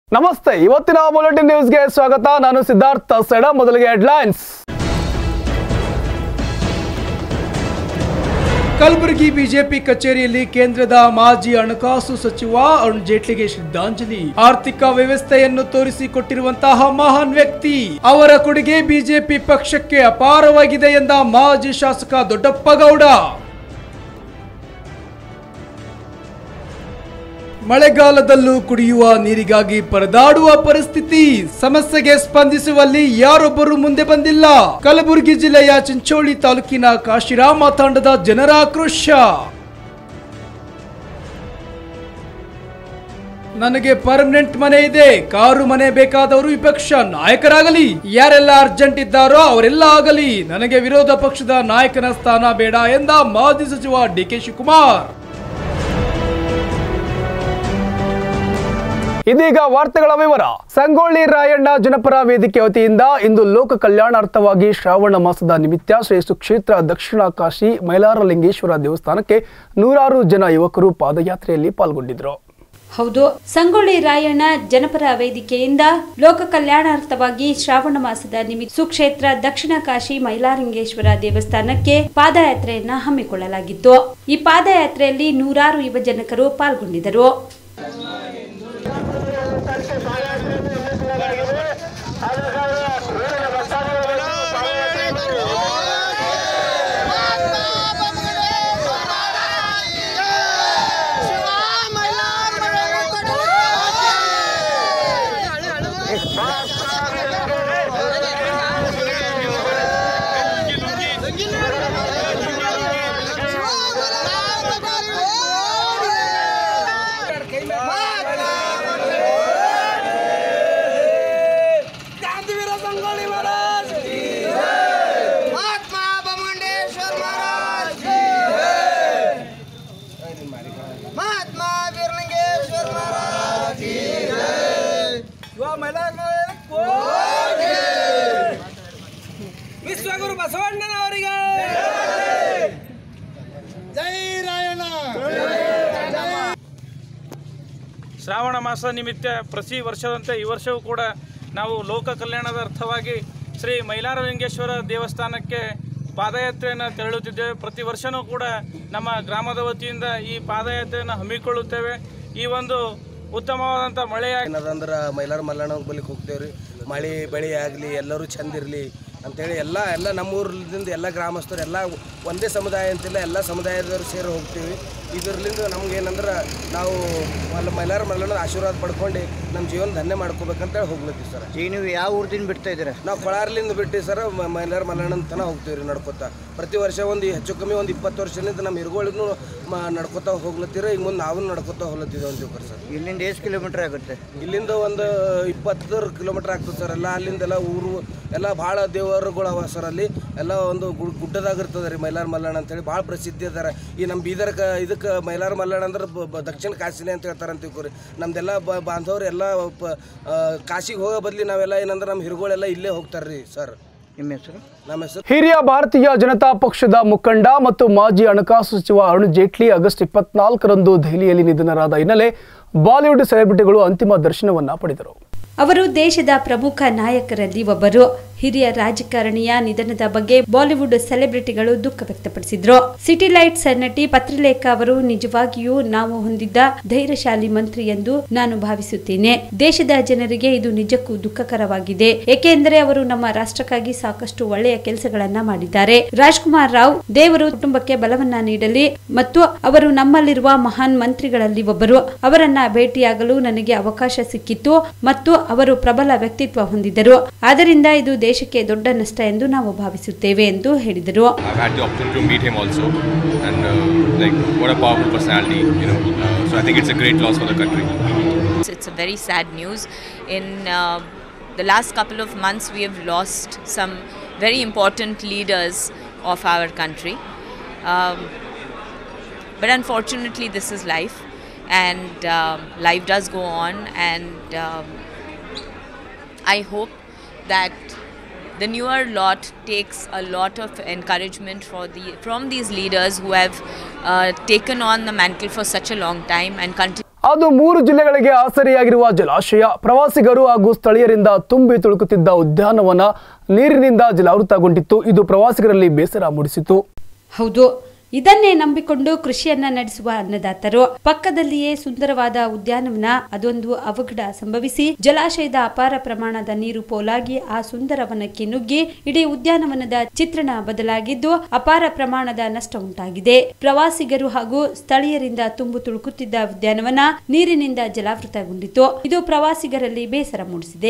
ನಮಸ್ತೆ ಇವತ್ತಿನ ಬುಲೆಟಿನ್ ನ್ಯೂಸ್ಗೆ ಸ್ವಾಗತ ನಾನು ಸಿದ್ಧಾರ್ಥ ಸೆಡ ಮೊದಲಿಗೆ ಹೆಡ್ಲೈನ್ಸ್ ಕಲಬುರಗಿ ಬಿಜೆಪಿ ಕಚೇರಿಯಲ್ಲಿ ಕೇಂದ್ರದ ಮಾಜಿ ಹಣಕಾಸು ಸಚಿವ ಅರುಣ್ ಜೇಟ್ಲಿಗೆ ಶ್ರದ್ಧಾಂಜಲಿ ಆರ್ಥಿಕ ವ್ಯವಸ್ಥೆಯನ್ನು ತೋರಿಸಿಕೊಟ್ಟಿರುವಂತಹ ಮಹಾನ್ ವ್ಯಕ್ತಿ ಅವರ ಕೊಡುಗೆ ಬಿಜೆಪಿ ಪಕ್ಷಕ್ಕೆ ಅಪಾರವಾಗಿದೆ ಎಂದ ಮಾಜಿ ಶಾಸಕ ದೊಡ್ಡಪ್ಪ ಗೌಡ ಮಳೆಗಾಲದಲ್ಲೂ ಕುಡಿಯುವ ನೀರಿಗಾಗಿ ಪರದಾಡುವ ಪರಿಸ್ಥಿತಿ ಸಮಸ್ಯೆಗೆ ಸ್ಪಂದಿಸುವಲ್ಲಿ ಯಾರೊಬ್ಬರು ಮುಂದೆ ಬಂದಿಲ್ಲ ಕಲಬುರಗಿ ಜಿಲ್ಲೆಯ ಚಿಂಚೋಳಿ ತಾಲೂಕಿನ ಕಾಶಿರಾಮ ತಾಂಡದ ಜನರ ಆಕ್ರೋಶ ನನಗೆ ಪರ್ಮನೆಂಟ್ ಮನೆ ಇದೆ ಕಾರು ಮನೆ ಬೇಕಾದವರು ವಿಪಕ್ಷ ನಾಯಕರಾಗಲಿ ಯಾರೆಲ್ಲ ಅರ್ಜೆಂಟ್ ಇದ್ದಾರೋ ಅವರೆಲ್ಲ ಆಗಲಿ ನನಗೆ ವಿರೋಧ ಪಕ್ಷದ ನಾಯಕನ ಸ್ಥಾನ ಬೇಡ ಎಂದ ಮಾಜಿ ಸಚಿವ ಡಿ ಕೆ ಶಿವಕುಮಾರ್ ಇದೀಗ ವಾರ್ತೆಗಳ ವಿವರ ಸಂಗೊಳ್ಳಿ ರಾಯಣ್ಣ ಜನಪರ ವೇದಿಕೆ ವತಿಯಿಂದ ಇಂದು ಲೋಕ ಕಲ್ಯಾಣಾರ್ಥವಾಗಿ ಶ್ರಾವಣ ಮಾಸದ ನಿಮಿತ್ತ ಶ್ರೀ ಸುಕ್ಷೇತ್ರ ದಕ್ಷಿಣ ಕಾಶಿ ಮೈಲಾರಲಿಂಗೇಶ್ವರ ದೇವಸ್ಥಾನಕ್ಕೆ ನೂರಾರು ಜನ ಯುವಕರು ಪಾದಯಾತ್ರೆಯಲ್ಲಿ ಪಾಲ್ಗೊಂಡಿದ್ದರು ಹೌದು ಸಂಗೊಳ್ಳಿ ರಾಯಣ್ಣ ಜನಪರ ವೇದಿಕೆಯಿಂದ ಲೋಕ ಕಲ್ಯಾಣಾರ್ಥವಾಗಿ ಶ್ರಾವಣ ಮಾಸದ ನಿಮಿತ್ತ ಸುಕ್ಷೇತ್ರ ದಕ್ಷಿಣ ಕಾಶಿ ಮೈಲಾರಿಂಗೇಶ್ವರ ದೇವಸ್ಥಾನಕ್ಕೆ ಪಾದಯಾತ್ರೆಯನ್ನ ಹಮ್ಮಿಕೊಳ್ಳಲಾಗಿತ್ತು ಈ ಪಾದಯಾತ್ರೆಯಲ್ಲಿ ನೂರಾರು ಯುವಜನಕರು ಪಾಲ್ಗೊಂಡಿದ್ದರು क्रांतिवीर संगोली महाराज महात्मा बमुंडेश्वर महाराज महात्मा वीरलिंगेश्वर महाराज युवा महिला ವಿಶ್ವಗುರು ಬಸವಣ್ಣನವರಿಗೆ ಜೈ ರಾಯಣ್ಣ ಶ್ರಾವಣ ಮಾಸ ನಿಮಿತ್ತ ಪ್ರತಿ ವರ್ಷದಂತೆ ಈ ವರ್ಷವೂ ಕೂಡ ನಾವು ಲೋಕ ಕಲ್ಯಾಣದ ಅರ್ಥವಾಗಿ ಶ್ರೀ ಮೈಲಾರಲಿಂಗೇಶ್ವರ ದೇವಸ್ಥಾನಕ್ಕೆ ಪಾದಯಾತ್ರೆಯನ್ನು ತೆರಳುತ್ತಿದ್ದೇವೆ ಪ್ರತಿ ವರ್ಷವೂ ಕೂಡ ನಮ್ಮ ಗ್ರಾಮದ ವತಿಯಿಂದ ಈ ಪಾದಯಾತ್ರೆಯನ್ನು ಹಮ್ಮಿಕೊಳ್ಳುತ್ತೇವೆ ಈ ಒಂದು ಉತ್ತಮವಾದಂಥ ಮಳೆಯ ಏನದಂದ್ರೆ ಮೈಲಾರ ಮಲ್ಲಣ್ಣ ಬಲಿಗೆ ಹೋಗ್ತೇವೆ ರೀ ಮಳೆ ಬೆಳೆ ಆಗಲಿ ಎಲ್ಲರೂ ಚಂದ ಇರಲಿ ಅಂತೇಳಿ ಎಲ್ಲ ಎಲ್ಲ ನಮ್ಮೂರ್ಲಿಂದ ಎಲ್ಲ ಗ್ರಾಮಸ್ಥರು ಎಲ್ಲ ಒಂದೇ ಸಮುದಾಯ ಅಂತಿಲ್ಲ ಎಲ್ಲ ಸಮುದಾಯದವರು ಸೇರಿ ಹೋಗ್ತೀವಿ ಇದರ್ಲಿಂದ ನಮ್ಗೆ ಏನಂದ್ರೆ ನಾವು ಮಲ್ಲ ಮೈಲಾರ ಮಲ್ಲಣ್ಣನ ಆಶೀರ್ವಾದ ಪಡ್ಕೊಂಡು ನಮ್ಮ ಜೀವನ ಧನ್ಯ ಮಾಡ್ಕೋಬೇಕಂತೇಳಿ ಹೋಗ್ಲತ್ತೀವಿ ಸರ್ ಈಗ ನೀವು ಯಾವ ಊರ್ದಿಂದ ಬಿಡ್ತಾ ಇದ್ದೀರಾ ನಾವು ಕೊಳಾರ್ಲಿಂದ ಬಿಟ್ಟು ಸರ್ ಮ- ಮೈಲಾರ ಮಲ್ಲಣ್ಣನ ತನ ಹೋಗ್ತೀವಿ ರೀ ನಡ್ಕೋತಾ ಪ್ರತಿ ವರ್ಷ ಒಂದು ಹೆಚ್ಚು ಕಮ್ಮಿ ಒಂದು ಇಪ್ಪತ್ತು ವರ್ಷದಿಂದ ನಮ್ಮ ಹಿರುಗಳಿಗೂ ಮ ನಡ್ಕೋತಾ ಹೋಗ್ಲತ್ತೀರ ಈಗ ಮುಂದೆ ನಾವು ನಡ್ಕೋತಾ ಹೋಗ್ಲತ್ತಿದ್ದೇವೆ ಅಂತೀವಿ ಸರ್ ಇಲ್ಲಿಂದ ಎಷ್ಟು ಕಿಲೋಮೀಟರ್ ಆಗುತ್ತೆ ಇಲ್ಲಿಂದ ಒಂದು ಇಪ್ಪತ್ತು ಕಿಲೋಮೀಟರ್ ಆಗ್ತದೆ ಸರ್ ಎಲ್ಲ ಅಲ್ಲಿಂದೆಲ್ಲ ಊರು ಎಲ್ಲ ಭಾಳ ದೇವರುಗಳು ಅವ ಸರ್ ಅಲ್ಲಿ ಎಲ್ಲ ಒಂದು ಗು- ಗುಡ್ಡದಾಗ ಇರ್ತದೆ ರೀ ಮೈಲಾರ ಮಲ್ಲಣ್ಣ ಅಂತೇಳಿ ಭಾಳ ಪ್ರಸಿದ್ಧಿ ಅದಾರ ಈ ನಮ್ಮ ಬೀದರ್ ಕ ಇದಕ್ಕೆ ಮೈಲಾರ ಮಲ್ಲಣ್ಣ ಅಂದ್ರೆ ಬ- ಬ- ದಕ್ಷಿಣ ಕಾಶಿನೇ ಅಂತ ಹೇಳ್ತಾರೆ ಅಂತ ತಿಳ್ಕೊರಿ ನಮ್ದೆಲ್ಲ ಬ ಬಾಂಧವ್ರು ಎಲ್ಲ ಪ ಕಾಶಿಗೆ ಹೋಗೋ ಬದಲಿ ನಾವೆಲ್ಲ ಏನಂದ್ರೆ ನಮ್ಮ ಹಿರುಗಳೆಲ್ಲ ಇಲ್ಲೇ ಹೋಗ್ತಾರೆ ರೀ ಸರ್ ನಿಮ್ಮ ಹೆಸರು ನಮ್ಮ ಹೆಸರು ಹಿರಿಯ ಭಾರತೀಯ ಜನತಾ ಪಕ್ಷದ ಮುಖಂಡ ಮತ್ತು ಮಾಜಿ ಹಣಕಾಸು ಸಚಿವ ಅರುಣ್ ಜೇಟ್ಲಿ ಆಗಸ್ಟ್ ಇಪ್ಪತ್ನಾಲ್ಕರಂದು ದೆಹಲಿಯಲ್ಲಿ ನಿಧನರಾದ ಹಿನ್ನೆಲೆ ಬಾಲಿವುಡ್ ಸೆಲೆಬ್ರಿಟಿಗಳು ಅಂತಿಮ ದರ್ಶನವನ್ನ ಪಡೆದರು ಅವರು ದೇಶದ ಪ್ರಮುಖ ನಾಯಕರಲ್ಲಿ ಒಬ್ಬರು ಹಿರಿಯ ರಾಜಕಾರಣಿಯ ನಿಧನದ ಬಗ್ಗೆ ಬಾಲಿವುಡ್ ಸೆಲೆಬ್ರಿಟಿಗಳು ದುಃಖ ವ್ಯಕ್ತಪಡಿಸಿದ್ರು ಸಿಟಿ ಲೈಟ್ಸ್ ನಟಿ ಪತ್ರಲೇಖ ಅವರು ನಿಜವಾಗಿಯೂ ನಾವು ಹೊಂದಿದ್ದ ಧೈರ್ಯಶಾಲಿ ಮಂತ್ರಿ ಎಂದು ನಾನು ಭಾವಿಸುತ್ತೇನೆ ದೇಶದ ಜನರಿಗೆ ಇದು ನಿಜಕ್ಕೂ ದುಃಖಕರವಾಗಿದೆ ಏಕೆಂದರೆ ಅವರು ನಮ್ಮ ರಾಷ್ಟ್ರಕ್ಕಾಗಿ ಸಾಕಷ್ಟು ಒಳ್ಳೆಯ ಕೆಲಸಗಳನ್ನ ಮಾಡಿದ್ದಾರೆ ರಾಜ್ಕುಮಾರ್ ರಾವ್ ದೇವರು ಕುಟುಂಬಕ್ಕೆ ಬಲವನ್ನ ನೀಡಲಿ ಮತ್ತು ಅವರು ನಮ್ಮಲ್ಲಿರುವ ಮಹಾನ್ ಮಂತ್ರಿಗಳಲ್ಲಿ ಒಬ್ಬರು ಅವರನ್ನ ಭೇಟಿಯಾಗಲು ನನಗೆ ಅವಕಾಶ ಸಿಕ್ಕಿತ್ತು ಮತ್ತು ಅವರು ಪ್ರಬಲ ವ್ಯಕ್ತಿತ್ವ ಹೊಂದಿದ್ದರು ಆದ್ದರಿಂದ ಇದು ದೇಶಕ್ಕೆ ದೊಡ್ಡ ನಷ್ಟ ಎಂದು ನಾವು ಭಾವಿಸುತ್ತೇವೆ ಎಂದು ಹೇಳಿದರು I've had the opportunity to meet him also, and uh, like what a powerful personality, you know. Uh, so I think it's a great loss for the country. It's, it's a very sad news. In uh, the last couple of months, we have lost some very important leaders of our country. Um, but unfortunately, this is life, and um, life does go on. And um, I hope that the newer lot takes a lot of encouragement for the from these leaders who have uh, taken on the mantle for such a long time and continue. ಅದು ಮೂರು ಜಿಲ್ಲೆಗಳಿಗೆ ಆಸರೆಯಾಗಿರುವ ಜಲಾಶಯ ಪ್ರವಾಸಿಗರು ಹಾಗೂ ಸ್ಥಳೀಯರಿಂದ ತುಂಬಿ ತುಳುಕುತ್ತಿದ್ದ ಉದ್ಯಾನವನ ನೀರಿನಿಂದ ಜಲಾವೃತಗೊಂಡಿತ್ತು ಇದು ಪ್ರವಾಸಿಗರಲ್ಲಿ ಬೇಸರ ಮೂಡಿಸಿತು ಹೌದು ಇದನ್ನೇ ನಂಬಿಕೊಂಡು ಕೃಷಿಯನ್ನ ನಡೆಸುವ ಅನ್ನದಾತರು ಪಕ್ಕದಲ್ಲಿಯೇ ಸುಂದರವಾದ ಉದ್ಯಾನವನ ಅದೊಂದು ಅವಘಡ ಸಂಭವಿಸಿ ಜಲಾಶಯದ ಅಪಾರ ಪ್ರಮಾಣದ ನೀರು ಪೋಲಾಗಿ ಆ ಸುಂದರವನಕ್ಕೆ ನುಗ್ಗಿ ಇಡೀ ಉದ್ಯಾನವನದ ಚಿತ್ರಣ ಬದಲಾಗಿದ್ದು ಅಪಾರ ಪ್ರಮಾಣದ ನಷ್ಟ ಉಂಟಾಗಿದೆ ಪ್ರವಾಸಿಗರು ಹಾಗೂ ಸ್ಥಳೀಯರಿಂದ ತುಂಬು ತುಳುಕುತ್ತಿದ್ದ ಉದ್ಯಾನವನ ನೀರಿನಿಂದ ಜಲಾವೃತಗೊಂಡಿತು ಇದು ಪ್ರವಾಸಿಗರಲ್ಲಿ ಬೇಸರ ಮೂಡಿಸಿದೆ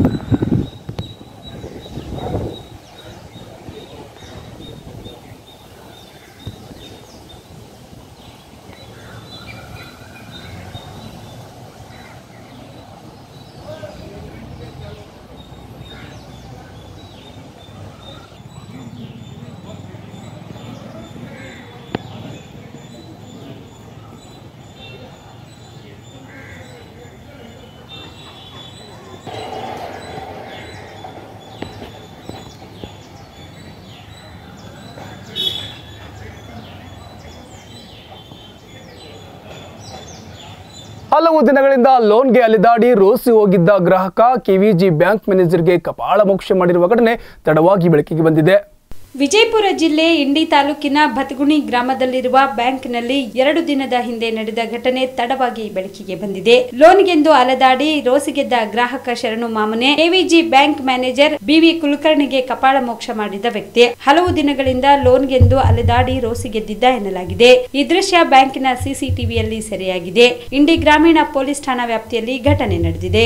ಹಲವು ದಿನಗಳಿಂದ ಲೋನ್ಗೆ ಅಲಿದಾಡಿ ರೋಸಿ ಹೋಗಿದ್ದ ಗ್ರಾಹಕ ಕೆವಿಜಿ ಬ್ಯಾಂಕ್ ಮ್ಯಾನೇಜರ್ಗೆ ಕಪಾಳ ಮೋಕ್ಷ ಮಾಡಿರುವ ಘಟನೆ ತಡವಾಗಿ ಬೆಳಕಿಗೆ ಬಂದಿದೆ ವಿಜಯಪುರ ಜಿಲ್ಲೆ ಇಂಡಿ ತಾಲೂಕಿನ ಬತಗುಣಿ ಗ್ರಾಮದಲ್ಲಿರುವ ಬ್ಯಾಂಕ್ನಲ್ಲಿ ಎರಡು ದಿನದ ಹಿಂದೆ ನಡೆದ ಘಟನೆ ತಡವಾಗಿ ಬೆಳಕಿಗೆ ಬಂದಿದೆ ಲೋನ್ಗೆಂದು ಅಲೆದಾಡಿ ರೋಸಿಗೆದ್ದ ಗ್ರಾಹಕ Sharanu Mamane AVG bank manager BV ಕುಲಕರ್ಣಿಗೆ ಕಪಾಳ ಮೋಕ್ಷ ಮಾಡಿದ ವ್ಯಕ್ತಿ ಹಲವು ದಿನಗಳಿಂದ ಲೋನ್ಗೆಂದು ಅಲೆದಾಡಿ ರೋಸಿಗೆದ್ದಿದ್ದ ಎನ್ನಲಾಗಿದೆ ಈ ದೃಶ್ಯ ಬ್ಯಾಂಕಿನ ಸಿಸಿಟಿವಿಯಲ್ಲಿ ಸೆರೆಯಾಗಿದೆ ಇಂಡಿ ಗ್ರಾಮೀಣ ಪೊಲೀಸ್ ಠಾಣಾ ವ್ಯಾಪ್ತಿಯಲ್ಲಿ ಘಟನೆ ನಡೆದಿದೆ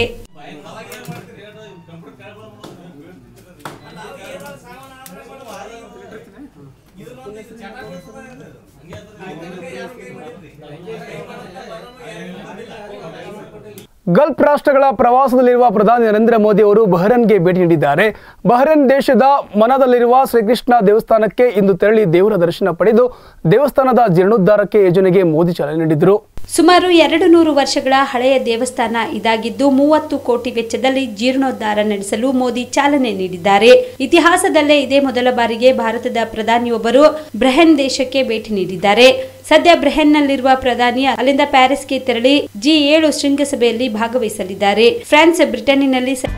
ಗಲ್ಫ್ ರಾಷ್ಟ್ರಗಳ ಪ್ರವಾಸದಲ್ಲಿರುವ ಪ್ರಧಾನಿ ನರೇಂದ್ರ ಮೋದಿ ಅವರು ಬಹ್ರೈನ್ಗೆ ಭೇಟಿ ನೀಡಿದ್ದಾರೆ ಬಹ್ರೈನ್ ದೇಶದ ಮನದಲ್ಲಿರುವ ಶ್ರೀಕೃಷ್ಣ ದೇವಸ್ಥಾನಕ್ಕೆ ಇಂದು ತೆರಳಿ ದೇವರ ದರ್ಶನ ಪಡೆದು ದೇವಸ್ಥಾನದ ಜೀರ್ಣೋದ್ಧಾರಕ್ಕೆ ಯೋಜನೆಗೆ ಮೋದಿ ಚಾಲನೆ ನೀಡಿದರು ಸುಮಾರು ಎರಡು ನೂರು ವರ್ಷಗಳ ಹಳೆಯ ದೇವಸ್ಥಾನ ಇದಾಗಿದ್ದು ಮೂವತ್ತು ಕೋಟಿ ವೆಚ್ಚದಲ್ಲಿ ಜೀರ್ಣೋದ್ಧಾರ ನಡೆಸಲು ಮೋದಿ ಚಾಲನೆ ನೀಡಿದ್ದಾರೆ ಇತಿಹಾಸದಲ್ಲೇ ಇದೇ ಮೊದಲ ಬಾರಿಗೆ ಭಾರತದ ಪ್ರಧಾನಿಯೊಬ್ಬರು ಬ್ರೆಹನ್ ದೇಶಕ್ಕೆ ಭೇಟಿ ನೀಡಿದ್ದಾರೆ ಸದ್ಯ ಬ್ರೆಹನ್ನಲ್ಲಿರುವ ಪ್ರಧಾನಿ ಅಲ್ಲಿಂದ ಪ್ಯಾರಿಸ್ಗೆ ತೆರಳಿ ಜಿ ಏಳು ಶೃಂಗಸಭೆಯಲ್ಲಿ ಭಾಗವಹಿಸಲಿದ್ದಾರೆ ಫ್ರಾನ್ಸ್ ಬ್ರಿಟನ್ನಿನಲ್ಲಿ ಸ-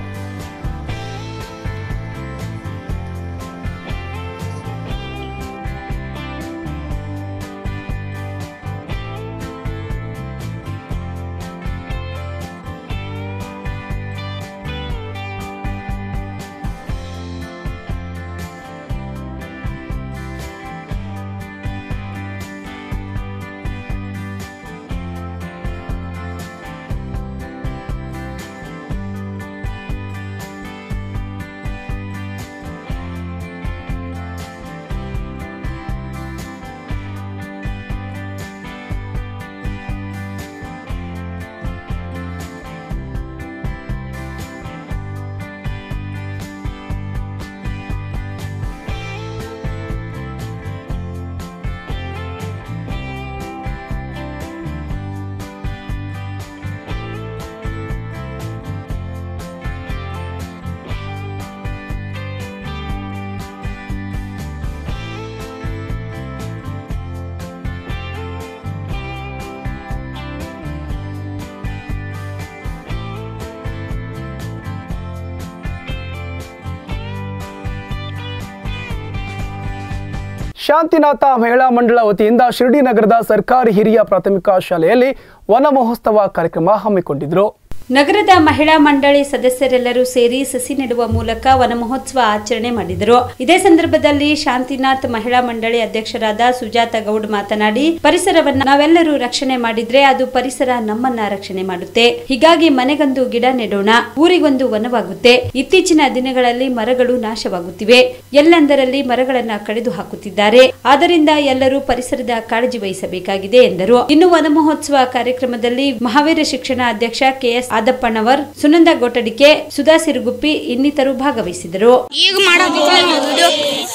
ಶಾಂತಿನಾಥ ಮಹಿಳಾ ಮಂಡಳ ವತಿಯಿಂದ ಶಿರ್ಡಿ ನಗರದ ಸರ್ಕಾರಿ ಹಿರಿಯ ಪ್ರಾಥಮಿಕ ಶಾಲೆಯಲ್ಲಿ ವನ ಮಹೋತ್ಸವ ಕಾರ್ಯಕ್ರಮ ಹಮ್ಮಿಕೊಂಡಿದ್ರು ನಗರದ ಮಹಿಳಾ ಮಂಡಳಿ ಸದಸ್ಯರೆಲ್ಲರೂ ಸೇರಿ ಸಸಿ ನೆಡುವ ಮೂಲಕ ವನ ಮಹೋತ್ಸವ ಆಚರಣೆ ಮಾಡಿದರು ಇದೇ ಸಂದರ್ಭದಲ್ಲಿ ಶಾಂತಿನಾಥ್ ಮಹಿಳಾ ಮಂಡಳಿ ಅಧ್ಯಕ್ಷರಾದ ಸುಜಾತ ಗೌಡ್ ಮಾತನಾಡಿ ಪರಿಸರವನ್ನ ನಾವೆಲ್ಲರೂ ರಕ್ಷಣೆ ಮಾಡಿದ್ರೆ ಅದು ಪರಿಸರ ನಮ್ಮನ್ನ ರಕ್ಷಣೆ ಮಾಡುತ್ತೆ ಹೀಗಾಗಿ ಮನೆಗೊಂದು ಗಿಡ ನೆಡೋಣ ಊರಿಗೊಂದು ವನವಾಗುತ್ತೆ ಇತ್ತೀಚಿನ ದಿನಗಳಲ್ಲಿ ಮರಗಳು ನಾಶವಾಗುತ್ತಿವೆ ಎಲ್ಲೆಂದರಲ್ಲಿ ಮರಗಳನ್ನ ಕಡಿದು ಹಾಕುತ್ತಿದ್ದಾರೆ ಆದ್ದರಿಂದ ಎಲ್ಲರೂ ಪರಿಸರದ ಕಾಳಜಿ ವಹಿಸಬೇಕಾಗಿದೆ ಎಂದರು ಇನ್ನು ವನ ಮಹೋತ್ಸವ ಕಾರ್ಯಕ್ರಮದಲ್ಲಿ ಮಹಾವೀರ ಶಿಕ್ಷಣ ಅಧ್ಯಕ್ಷ ಕೆಎಸ್ ಆದಪ್ಪನವರ್ ಸುನಂದ ಗೋಟಡಿಕೆ ಸುಧಾ ಸಿರುಗುಪ್ಪಿ ಇನ್ನಿತರು ಭಾಗವಹಿಸಿದರು ಈಗ ಮಾಡೋದು ವಿಡಿಯೋ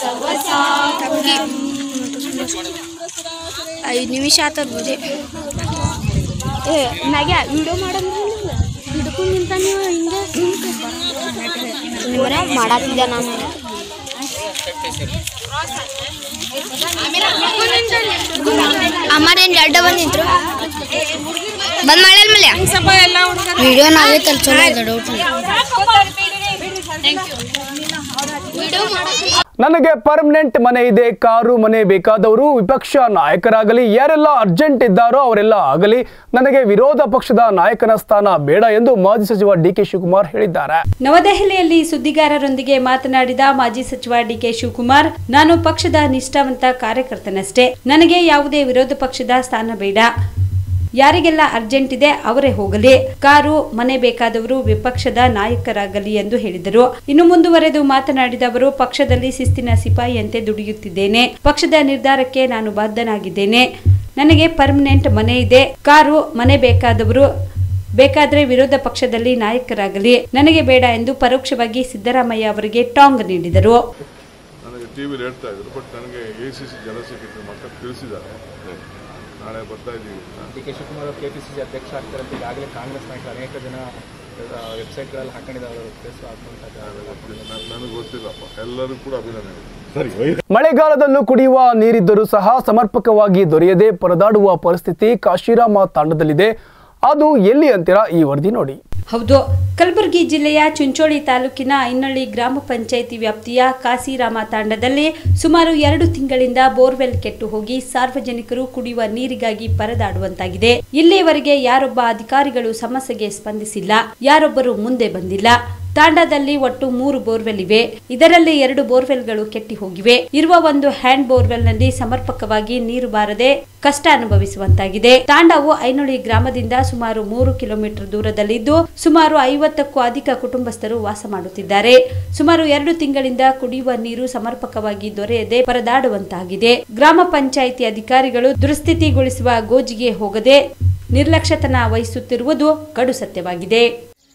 ಐದು ನಿಮಿಷ ಆತದ ಬುದೆ ಏ ಮ್ಯಾಗ್ಯಾ ವಿಡಿಯೋ ಮಾಡಂದ್ರೆ ಹಿಡ್ಕೊಂಡು ನಿಂತ ನೀವು ಹಿಂಗೆ ನಿಮ್ಮನೆ ಮಾಡತ್ತಿದ್ದೆ ನಾನು ಅಮ್ಮರೇನು ಎರಡು ಬಂದಿದ್ರು ಬಂದ್ ಮಾಡಲ್ ಮಲ್ಯ ವಿಡಿಯೋ ನಾವೇ ತಲ್ ಚಲೋ ಇದೆ ಡೌಟ್ ವಿಡಿಯೋ ನನಗೆ ಪರ್ಮನೆಂಟ್ ಮನೆ ಇದೆ ಕಾರು ಮನೆ ಬೇಕಾದವರು ವಿಪಕ್ಷ ನಾಯಕರಾಗಲಿ ಯಾರೆಲ್ಲ ಅರ್ಜೆಂಟ್ ಇದ್ದಾರೋ ಅವರೆಲ್ಲ ಆಗಲಿ ನನಗೆ ವಿರೋಧ ಪಕ್ಷದ ನಾಯಕನ ಸ್ಥಾನ ಬೇಡ ಎಂದು ಮಾಜಿ ಸಚಿವ ಡಿಕೆ ಶಿವಕುಮಾರ್ ಹೇಳಿದ್ದಾರೆ ನವದೆಹಲಿಯಲ್ಲಿ ಸುದ್ದಿಗಾರರೊಂದಿಗೆ ಮಾತನಾಡಿದ ಮಾಜಿ ಸಚಿವ ಡಿಕೆ ಶಿವಕುಮಾರ್ ನಾನು ಪಕ್ಷದ ನಿಷ್ಠಾವಂತ ಕಾರ್ಯಕರ್ತನಷ್ಟೇ ನನಗೆ ಯಾವುದೇ ವಿರೋಧ ಪಕ್ಷದ ಸ್ಥಾನ ಬೇಡ ಯಾರಿಗೆಲ್ಲ ಅರ್ಜೆಂಟ್ ಇದೆ ಅವರೇ ಹೋಗಲಿ ಕಾರು ಮನೆ ಬೇಕಾದವರು ವಿಪಕ್ಷದ ನಾಯಕರಾಗಲಿ ಎಂದು ಹೇಳಿದರು ಇನ್ನು ಮುಂದುವರೆದು ಮಾತನಾಡಿದ ಅವರು ಪಕ್ಷದಲ್ಲಿ ಶಿಸ್ತಿನ ಸಿಪಾಯಿಯಂತೆ ದುಡಿಯುತ್ತಿದ್ದೇನೆ ಪಕ್ಷದ ನಿರ್ಧಾರಕ್ಕೆ ನಾನು ಬದ್ಧನಾಗಿದ್ದೇನೆ ನನಗೆ ಪರ್ಮನೆಂಟ್ ಮನೆ ಇದೆ ಕಾರು ಮನೆ ಬೇಕಾದವರು ಬೇಕಾದ್ರೆ ವಿರೋಧ ಪಕ್ಷದಲ್ಲಿ ನಾಯಕರಾಗಲಿ ನನಗೆ ಬೇಡ ಎಂದು ಪರೋಕ್ಷವಾಗಿ ಸಿದ್ದರಾಮಯ್ಯ ಅವರಿಗೆ ಟಾಂಗ್ ನೀಡಿದರು ನನಗೆ ಟಿ ವಿಲಿ ಹೇಳ್ತಾ ಇದ್ರು ಬಟ್ ನನಗೆ A C C general secretary ಮಾತ್ರ ತಿಳಿಸಿದ್ದಾರೆ ನಾಳೆ ಬರ್ತಾ ಇದ್ದೀವಿ ಡಿ ಕೆ ಶಿವಕುಮಾರ್ ಅವರು ಕೆಪಿಸಿಸಿ ಅಧ್ಯಕ್ಷ ಆಗ್ತಾರೆ ಅಂತ ಈಗಾಗಲೇ ಕಾಂಗ್ರೆಸ್ ನಾಯಕರು ಅನೇಕ ಜನ ವೆಬ್ಸೈಟ್ಗಳಲ್ಲಿ ಹಾಕೊಂಡಿದ್ದಾರೆ ಅವರು ಕೇಸು ಹಾಕ್ಕೊಂತಾರೆ ನನಗೆ ಗೊತ್ತಿಲ್ಲಪ್ಪ ಎಲ್ಲರೂ ಕೂಡ ಅಭಿನಂದನೆ ಮಳೆಗಾಲದಲ್ಲೂ ಕುಡಿಯುವ ನೀರಿದ್ದರೂ ಸಹ ಸಮರ್ಪಕವಾಗಿ ದೊರೆಯದೆ ಪರದಾಡುವ ಪರಿಸ್ಥಿತಿ ಕಾಶಿರಾಮ ತಾಂಡದಲ್ಲಿದೆ ಅದು ಎಲ್ಲಿ ಅಂತೀರಾ ಈ ವರದಿ ನೋಡಿ ಹೌದು ಕಲಬುರಗಿ ಜಿಲ್ಲೆಯ ಚುಂಚೋಳಿ ತಾಲೂಕಿನ ಐನಳ್ಳಿ ಗ್ರಾಮ ಪಂಚಾಯಿತಿ ವ್ಯಾಪ್ತಿಯ ಕಾಸಿರಾಮ ತಾಂಡದಲ್ಲಿ ಸುಮಾರು ಎರಡು ತಿಂಗಳಿಂದ ಬೋರ್ವೆಲ್ ಕೆಟ್ಟು ಹೋಗಿ ಸಾರ್ವಜನಿಕರು ಕುಡಿಯುವ ನೀರಿಗಾಗಿ ಪರದಾಡುವಂತಾಗಿದೆ ಇಲ್ಲಿಯವರೆಗೆ ಯಾರೊಬ್ಬ ಅಧಿಕಾರಿಗಳು ಸಮಸ್ಯೆಗೆ ಸ್ಪಂದಿಸಿಲ್ಲ ಯಾರೊಬ್ಬರು ಮುಂದೆ ಬಂದಿಲ್ಲ ತಾಂಡಾದಲ್ಲಿ ಒಟ್ಟು ಮೂರು ಬೋರ್ವೆಲ್ ಇವೆ ಇದರಲ್ಲಿ ಎರಡು ಬೋರ್ವೆಲ್ಗಳು ಕೆಟ್ಟಿ ಹೋಗಿವೆ ಇರುವ ಒಂದು ಹ್ಯಾಂಡ್ ಬೋರ್ವೆಲ್ನಲ್ಲಿ ಸಮರ್ಪಕವಾಗಿ ನೀರು ಬಾರದೆ ಕಷ್ಟ ಅನುಭವಿಸುವಂತಾಗಿದೆ ತಾಂಡಾವು ಐನೊಳಿ ಗ್ರಾಮದಿಂದ ಸುಮಾರು ಮೂರು ಕಿಲೋಮೀಟರ್ ದೂರದಲ್ಲಿದ್ದು ಸುಮಾರು ಐವತ್ತಕ್ಕೂ ಅಧಿಕ ಕುಟುಂಬಸ್ಥರು ವಾಸ ಮಾಡುತ್ತಿದ್ದಾರೆ ಸುಮಾರು ಎರಡು ತಿಂಗಳಿಂದ ಕುಡಿಯುವ ನೀರು ಸಮರ್ಪಕವಾಗಿ ದೊರೆಯದೆ ಪರದಾಡುವಂತಾಗಿದೆ ಗ್ರಾಮ ಪಂಚಾಯಿತಿ ಅಧಿಕಾರಿಗಳು ದುರಸ್ಥಿತಿಗೊಳಿಸುವ ಗೋಜಿಗೆ ಹೋಗದೆ ನಿರ್ಲಕ್ಷ್ಯತನ ವಹಿಸುತ್ತಿರುವುದು ಕಡು ಸತ್ಯವಾಗಿದೆ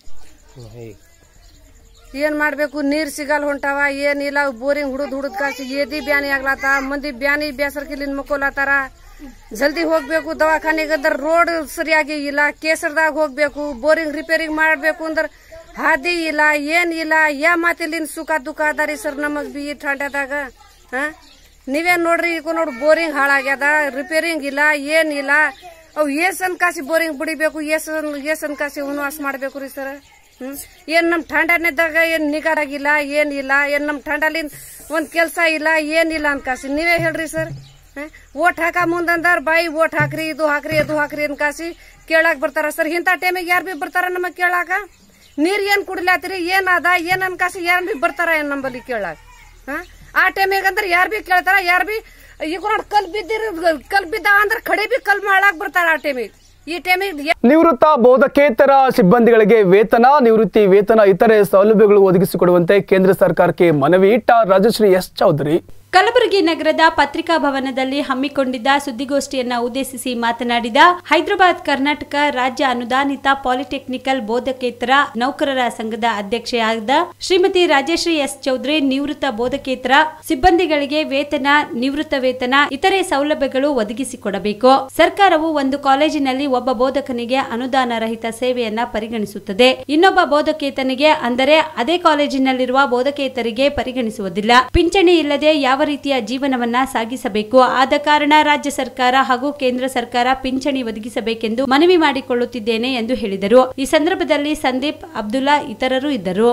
ಏನ್ ಮಾಡ್ಬೇಕು ನೀರ್ ಸಿಗಲ್ ಹೊಂಟಾವ ಏನಿಲ್ಲ ಬೋರಿಂಗ್ ಹುಡುದ್ ಹುಡುದ್ ಕಾಸಿ ಏದಿ ಬ್ಯಾನಿ ಆಗ್ಲಾತ ಮಂದಿ ಬ್ಯಾನಿ ಬೇಸರ್ಕಿಲಿಂದ ಮಕ್ಕೋಲತ್ತಾರ ಜಲ್ದಿ ಹೋಗ್ಬೇಕು ದವಾಖಾನೆಗೆ ಅದ್ರ ರೋಡ್ ಸರಿಯಾಗಿ ಇಲ್ಲ ಕೇಸರದಾಗ ಹೋಗ್ಬೇಕು ಬೋರಿಂಗ್ ರಿಪೇರಿಂಗ್ ಮಾಡ್ಬೇಕು ಅಂದ್ರ ಹಾದಿ ಇಲ್ಲ ಏನ್ ಇಲ್ಲ ಯಾ ಮಾತಿಲಿನ್ ಸುಖ ದುಃಖ ಅದಾರಿ ಸರ್ ನಮಗ್ ಬಿ ಈ ಠಂಡದಾಗ ಹಾ ನೀವೇನ್ ನೋಡ್ರಿ ಈಗ ನೋಡ್ರಿ ಬೋರಿಂಗ್ ಹಾಳಾಗ್ಯದ ರಿಪೇರಿಂಗ್ ಇಲ್ಲ ಏನ್ ಇಲ್ಲ ಅವ್ ಏಸನ್ ಕಾಸಿ ಬೋರಿಂಗ್ ಬಿಡಿಬೇಕು ಏಸನ್ ಏಸನ್ ಕಾಸಿ ಉನ್ವಾಸ ಮಾಡ್ಬೇಕು ರೀ ಸರ್ ಹ್ಮ್ ಏನ್ ನಮ್ ಠಂಡನಿದ್ದಾಗ ಏನ್ ನಿಗಾಡಾಗಿಲ್ಲ ಏನ್ ಇಲ್ಲ ಏನ್ ನಮ್ ಠಂಡಲಿನ್ ಒಂದ್ ಕೆಲ್ಸ ಇಲ್ಲ ಏನ್ ಇಲ್ಲ ಅನ್ಕಾಸಿ ನೀವೇ ಹೇಳ್ರಿ ಸರ್ ಓಟ್ ಹಾಕ ಮುಂದಂದಾರ ಬಾಯಿ ಓಟ್ ಹಾಕ್ರಿ ಇದು ಹಾಕ್ರಿ ಅದು ಹಾಕ್ರಿ ಅನ್ಕಾಸಿ ಕೇಳಾಕ್ ಬರ್ತಾರ ಸರ್ ಇಂಥ ಟೈಮಿಗೆ ಯಾರು ಬಿ ಬರ್ತಾರ ನಮಗ್ ಕೇಳಾಕ ನೀರ್ ಏನ್ ಕುಡ್ಲಾತಿರಿ ಏನ್ ಅದ ಏನ್ ಅನ್ಕಾಸಿ ಯಾರ್ ಬಿ ಬರ್ತಾರ ಏನ್ ನಂಬಲ್ಲಿ ಕೇಳಾಕ ಹಾ ಆ ಟೈಮಿಗೆ ಅಂದ್ರೆ ಯಾರ್ ಬಿ ಕೇಳ್ತಾರ ಯಾರ್ ಬಿ ಈಗ ನೋಡಿ ಕಲ್ ಬಿದ್ದಿರ ಕಲ್ ಬಿದ್ದ ಅಂದ್ರೆ ಕಡೆ ಬಿ ಕಲ್ ಮಾಡಾಕ್ ಬರ್ತಾರ ಆ ಟೈಮಿಗೆ ಈ ಟೈಮಿಗೆ ನಿವೃತ್ತ ಬೋಧಕೇತರ ಸಿಬ್ಬಂದಿಗಳಿಗೆ ವೇತನ ನಿವೃತ್ತಿ ವೇತನ ಇತರೆ ಸೌಲಭ್ಯಗಳು ಒದಗಿಸಿಕೊಡುವಂತೆ ಕೇಂದ್ರ ಸರ್ಕಾರಕ್ಕೆ ಮನವಿ ಇಟ್ಟ ರಾಜಶ್ರೀ ಎಸ್ ಚೌಧರಿ ಕಲಬುರಗಿ ನಗರದ ಪತ್ರಿಕಾ ಭವನದಲ್ಲಿ ಹಮ್ಮಿಕೊಂಡಿದ್ದ ಸುದ್ದಿಗೋಷ್ಠಿಯನ್ನ ಉದ್ದೇಶಿಸಿ ಮಾತನಾಡಿದ ಹೈದರಾಬಾದ್ ಕರ್ನಾಟಕ ರಾಜ್ಯ ಅನುದಾನಿತ ಪಾಲಿಟೆಕ್ನಿಕಲ್ ಬೋಧಕೇತರ ನೌಕರರ ಸಂಘದ ಅಧ್ಯಕ್ಷೆಯಾದ ಶ್ರೀಮತಿ ರಾಜಶ್ರೀ ಎಸ್ ಚೌಧರಿ ನಿವೃತ್ತ ಬೋಧಕೇತರ ಸಿಬ್ಬಂದಿಗಳಿಗೆ ವೇತನ ನಿವೃತ್ತ ವೇತನ ಇತರೆ ಸೌಲಭ್ಯಗಳು ಒದಗಿಸಿಕೊಡಬೇಕು ಸರ್ಕಾರವು ಒಂದು ಕಾಲೇಜಿನಲ್ಲಿ ಒಬ್ಬ ಬೋಧಕನಿಗೆ ಅನುದಾನ ರಹಿತ ಸೇವೆಯನ್ನ ಪರಿಗಣಿಸುತ್ತದೆ ಇನ್ನೊಬ್ಬ ಬೋಧಕೇತನಿಗೆ ಅಂದರೆ ಅದೇ ಕಾಲೇಜಿನಲ್ಲಿರುವ ಬೋಧಕೇತರಿಗೆ ಪರಿಗಣಿಸುವುದಿಲ್ಲ ಪಿಂಚಣಿ ಇಲ್ಲದೆ ಯಾವ ರೀತಿಯ ಜೀವನವನ್ನ ಸಾಗಿಸಬೇಕು ಆದ ಕಾರಣ ರಾಜ್ಯ ಸರ್ಕಾರ ಹಾಗೂ ಕೇಂದ್ರ ಸರ್ಕಾರ ಪಿಂಚಣಿ ಒದಗಿಸಬೇಕೆಂದು ಮನವಿ ಮಾಡಿಕೊಳ್ಳುತ್ತಿದ್ದೇನೆ ಎಂದು ಹೇಳಿದರು ಈ ಸಂದರ್ಭದಲ್ಲಿ ಸಂದೀಪ್ ಅಬ್ದುಲ್ಲಾ ಇತರರು ಇದ್ದರು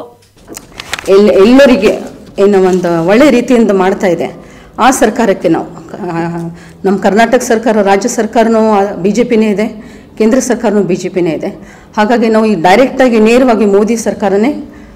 ಎಲ್ ಎಲ್ಲರಿಗೆ ಏನು ಒಂದು ಒಳ್ಳೆ ರೀತಿಯಿಂದ ಮಾಡ್ತಾ ಇದೆ ಆ ಸರ್ಕಾರಕ್ಕೆ ನಾವು ಆ, ನಮ್ಮ ಕರ್ನಾಟಕ ಸರ್ಕಾರ ರಾಜ್ಯ ಸರ್ಕಾರನೂ ಬಿ ಜೆ ಪಿನೇ ಇದೆ ಕೇಂದ್ರ ಸರ್ಕಾರನೂ ಬಿ ಜೆ ಪಿನೇ ಇದೆ ಹಾಗಾಗಿ ನಾವು ಈ ಡೈರೆಕ್ಟಾಗಿ ನೇರವಾಗಿ ಮೋದಿ ಸರ್ಕಾರನೇ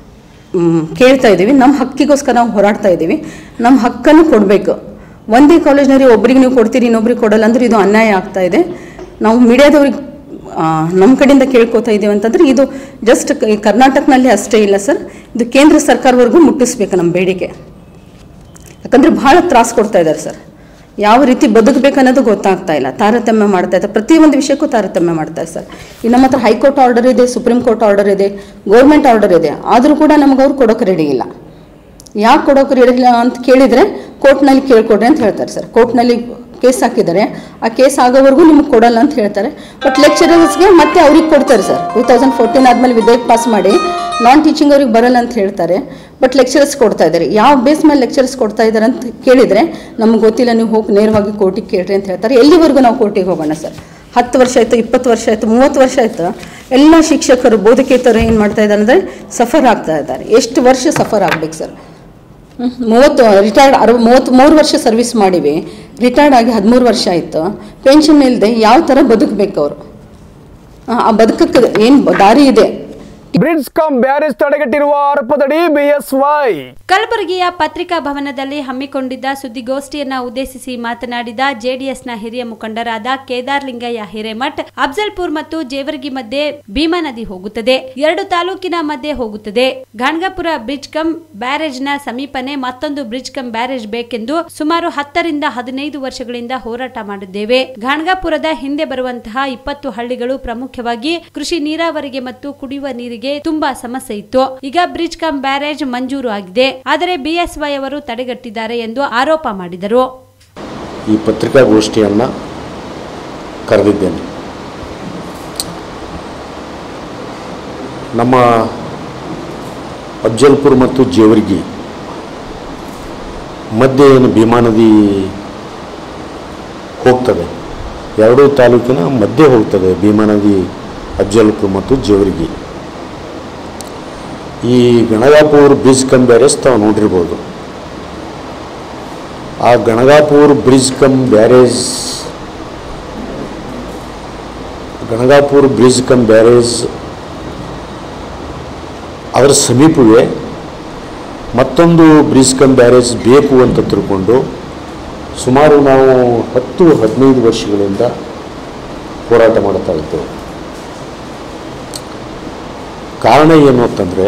ಮ್, ಕೇಳ್ತಾ ಇದ್ದೀವಿ ನಮ್ಮ ಹಕ್ಕಿಗೋಸ್ಕರ ನಾವು ಹೋರಾಡ್ತಾ ಇದ್ದೀವಿ ನಮ್ಮ ಹಕ್ಕನ್ನು ಕೊಡಬೇಕು ಒಂದೇ ಕಾಲೇಜ್ನಲ್ಲಿ ಒಬ್ರಿಗೆ ನೀವು ಕೊಡ್ತೀರಿ ಇನ್ನೊಬ್ರಿಗೆ ಕೊಡಲ್ಲ ಅಂದ್ರೆ ಇದು ಅನ್ಯಾಯ ಆಗ್ತಾ ಇದೆ ನಾವು ಮೀಡಿಯಾದವ್ರಿಗೆ ನಮ್ಮ ಕಡೆಯಿಂದ ಕೇಳ್ಕೊತಾ ಇದ್ದೀವಿ ಅಂತಂದ್ರೆ ಇದು ಜಸ್ಟ್ ಕರ್ನಾಟಕನಲ್ಲಿ ಅಷ್ಟೇ ಇಲ್ಲ ಸರ್ ಇದು ಕೇಂದ್ರ ಸರ್ಕಾರವರೆಗೂ ಮುಟ್ಟಿಸ್ಬೇಕು ನಮ್ಮ ಬೇಡಿಕೆ ಯಾಕಂದ್ರೆ ಬಹಳ ತ್ರಾಸ ಕೊಡ್ತಾ ಇದ್ದಾರೆ ಸರ್ ಯಾವ ರೀತಿ ಬದುಕಬೇಕನ್ನೋದು ಗೊತ್ತಾಗ್ತಾ ಇಲ್ಲ ತಾರತಮ್ಯ ಮಾಡ್ತಾ ಇದ್ದಾರೆ ಪ್ರತಿಯೊಂದು ವಿಷಯಕ್ಕೂ ತಾರತಮ್ಯ ಮಾಡ್ತಾರೆ ಸರ್ ಈ ನಮ್ಮ ಹತ್ರ ಹೈಕೋರ್ಟ್ ಆರ್ಡರ್ ಇದೆ ಸುಪ್ರೀಂ ಕೋರ್ಟ್ ಆರ್ಡರ್ ಇದೆ ಗೌರ್ಮೆಂಟ್ ಆರ್ಡರ್ ಇದೆ ಆದರೂ ಕೂಡ ನಮ್ಗೆ ಅವ್ರು ಕೊಡೋಕೆ ರೆಡಿ ಇಲ್ಲ ಯಾಕೆ ಕೊಡೋಕೆ ರೆಡಿ ಇಲ್ಲ ಅಂತ ಕೇಳಿದರೆ ಕೋರ್ಟ್ನಲ್ಲಿ ಕೇಳ್ಕೊಡ್ರಿ ಅಂತ ಹೇಳ್ತಾರೆ ಸರ್ ಕೋರ್ಟ್ನಲ್ಲಿ ಕೇಸ್ ಹಾಕಿದ್ದಾರೆ ಆ ಕೇಸ್ ಆಗೋವರೆಗೂ ನಿಮ್ಗೆ ಕೊಡಲ್ಲ ಅಂತ ಹೇಳ್ತಾರೆ ಬಟ್ ಲೆಕ್ಚರರ್ಸ್ಗೆ ಮತ್ತೆ ಅವ್ರಿಗೆ ಕೊಡ್ತಾರೆ ಸರ್ ಟೂ ತೌಸಂಡ್ ಫೋರ್ಟೀನ್ ಆದಮೇಲೆ ವಿಧೇಯಕ ಪಾಸ್ ಮಾಡಿ ನಾನ್ ಟೀಚಿಂಗ್ ಅವ್ರಿಗೆ ಬರಲ್ಲ ಅಂತ ಹೇಳ್ತಾರೆ ಬಟ್ ಲೆಕ್ಚರರ್ಸ್ ಕೊಡ್ತಾ ಇದ್ದಾರೆ ಯಾವ ಬೇಸ್ ಮೇಲೆ ಲೆಕ್ಚರರ್ಸ್ ಕೊಡ್ತಾ ಇದ್ದಾರೆ ಅಂತ ಕೇಳಿದರೆ ನಮ್ಗೆ ಗೊತ್ತಿಲ್ಲ ನೀವು ಹೋಗಿ ನೇರವಾಗಿ ಕೋರ್ಟಿಗೆ ಕೇಳ್ರಿ ಅಂತ ಹೇಳ್ತಾರೆ ಎಲ್ಲಿವರೆಗೂ ನಾವು ಕೋರ್ಟಿಗೆ ಹೋಗೋಣ ಸರ್ ಹತ್ತು ವರ್ಷ ಆಯಿತು ಇಪ್ಪತ್ತು ವರ್ಷ ಆಯಿತು ಮೂವತ್ತು ವರ್ಷ ಆಯಿತು ಎಲ್ಲ ಶಿಕ್ಷಕರು ಬೋಧಕೇತರು ಏನು ಮಾಡ್ತಾ ಇದ್ದಾರೆ ಅಂದರೆ ಸಫರ್ ಆಗ್ತಾ ಇದ್ದಾರೆ ಎಷ್ಟು ವರ್ಷ ಸಫರ್ ಆಗ್ಬೇಕು ಸರ್ ಹ್ಮ್, ಮೂವತ್ತು ರಿಟೈರ್ಡ್ ಅರವ ಮೂವತ್ತು ಮೂರು ವರ್ಷ ಸರ್ವಿಸ್ ಮಾಡಿವಿ ರಿಟೈರ್ಡ್ ಆಗಿ ಹದಿಮೂರು ವರ್ಷ ಆಯಿತು ಪೆನ್ಷನ್ ಇಲ್ಲದೆ ಯಾವ ಥರ ಬದುಕಬೇಕು ಅವರು ಆ ಬದುಕಕ್ಕೆ ಏನು ದಾರಿ ಇದೆ ಬ್ರಿಡ್ಜ್ ಕಮ್ ಬ್ಯಾರೇಜ್ ತಡೆಗಟ್ಟಿರುವ ಆರೋಪದಡಿ ಬಿಎಸ್ವೈ ಕಲಬುರಗಿಯ ಪತ್ರಿಕಾ ಭವನದಲ್ಲಿ ಹಮ್ಮಿಕೊಂಡಿದ್ದ ಸುದ್ದಿಗೋಷ್ಠಿಯನ್ನ ಉದ್ದೇಶಿಸಿ ಮಾತನಾಡಿದ ಜೆಡಿಎಸ್ನ ಹಿರಿಯ ಮುಖಂಡರಾದ ಕೇದಾರ್ ಲಿಂಗಯ್ಯ ಹಿರೇಮಠ್ ಅಫ್ಜಲ್ಪುರ್ ಮತ್ತು ಜೇವರ್ಗಿ ಮಧ್ಯೆ ಭೀಮಾ ನದಿ ಹೋಗುತ್ತದೆ ಎರಡು ತಾಲೂಕಿನ ಮಧ್ಯೆ ಹೋಗುತ್ತದೆ ಗಾಣಗಾಪುರ ಬ್ರಿಡ್ಜ್ ಕಮ್ ಬ್ಯಾರೇಜ್ನ ಸಮೀಪನೇ ಮತ್ತೊಂದು ಬ್ರಿಡ್ಜ್ ಕಮ್ ಬ್ಯಾರೇಜ್ ಬೇಕೆಂದು ಸುಮಾರು ಹತ್ತರಿಂದ ಹದಿನೈದು ವರ್ಷಗಳಿಂದ ಹೋರಾಟ ಮಾಡಿದ್ದೇವೆ ಗಾಣಗಾಪುರದ ಹಿಂದೆ ಬರುವಂತಹ ಇಪ್ಪತ್ತು ಹಳ್ಳಿಗಳು ಪ್ರಮುಖವಾಗಿ ಕೃಷಿ ನೀರಾವರಿಗೆ ಮತ್ತು ಕುಡಿಯುವ ನೀರಿಗೆ ತುಂಬಾ ಸಮಸ್ಯೆ ಇತ್ತು ಈಗ ಬ್ರಿಡ್ಜ್ ಕಮ್ ಬ್ಯಾರೇಜ್ ಮಂಜೂರು ಆಗಿದೆ ಆದರೆ ಬಿಎಸ್ವೈ ಅವರು ತಡೆಗಟ್ಟಿದ್ದಾರೆ ಎಂದು ಆರೋಪ ಮಾಡಿದರು ಈ ಪತ್ರಿಕಾಗೋಷ್ಠಿಯನ್ನು ಕರೆದಿದ್ದೇನೆ ನಮ್ಮ ಅಫ್ಜಲ್ಪುರ್ ಮತ್ತು ಜೇವರ್ಗಿ ಮಧ್ಯೆ ಏನು ಭೀಮಾ ನದಿ ಹೋಗ್ತದೆ ಎರಡೂ ತಾಲೂಕಿನ ಮಧ್ಯೆ ಹೋಗ್ತದೆ ಭೀಮಾ ನದಿ ಅಫ್ಜಲ್ಪುರ್ ಮತ್ತು ಜೇವರ್ಗಿ ಈ ಗಣಗಾಪುರ ಬ್ರಿಡ್ಜ್ ಕಮ್ ಬ್ಯಾರೇಜ್ ತಾವು ನೋಡಿರ್ಬೋದು ಆ Ganagapura bridge cum barrage Ganagapura bridge cum barrage ಅದರ ಸಮೀಪವೇ ಮತ್ತೊಂದು ಬ್ರಿಡ್ಜ್ ಕಮ್ ಬ್ಯಾರೇಜ್ ಬೇಕು ಅಂತ ತಿಳ್ಕೊಂಡು ಸುಮಾರು ನಾವು ಹತ್ತು ಹದಿನೈದು ವರ್ಷಗಳಿಂದ ಹೋರಾಟ ಮಾಡ್ತಾ ಇದ್ದೇವೆ ಕಾರಣ ಏನು ಅಂತಂದರೆ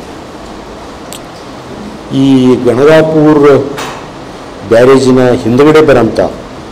ಈ ಗಣಗಾಪುರ ಬ್ಯಾರೇಜಿನ ಹಿಂದುಗಡೆ ಬರೋಂಥ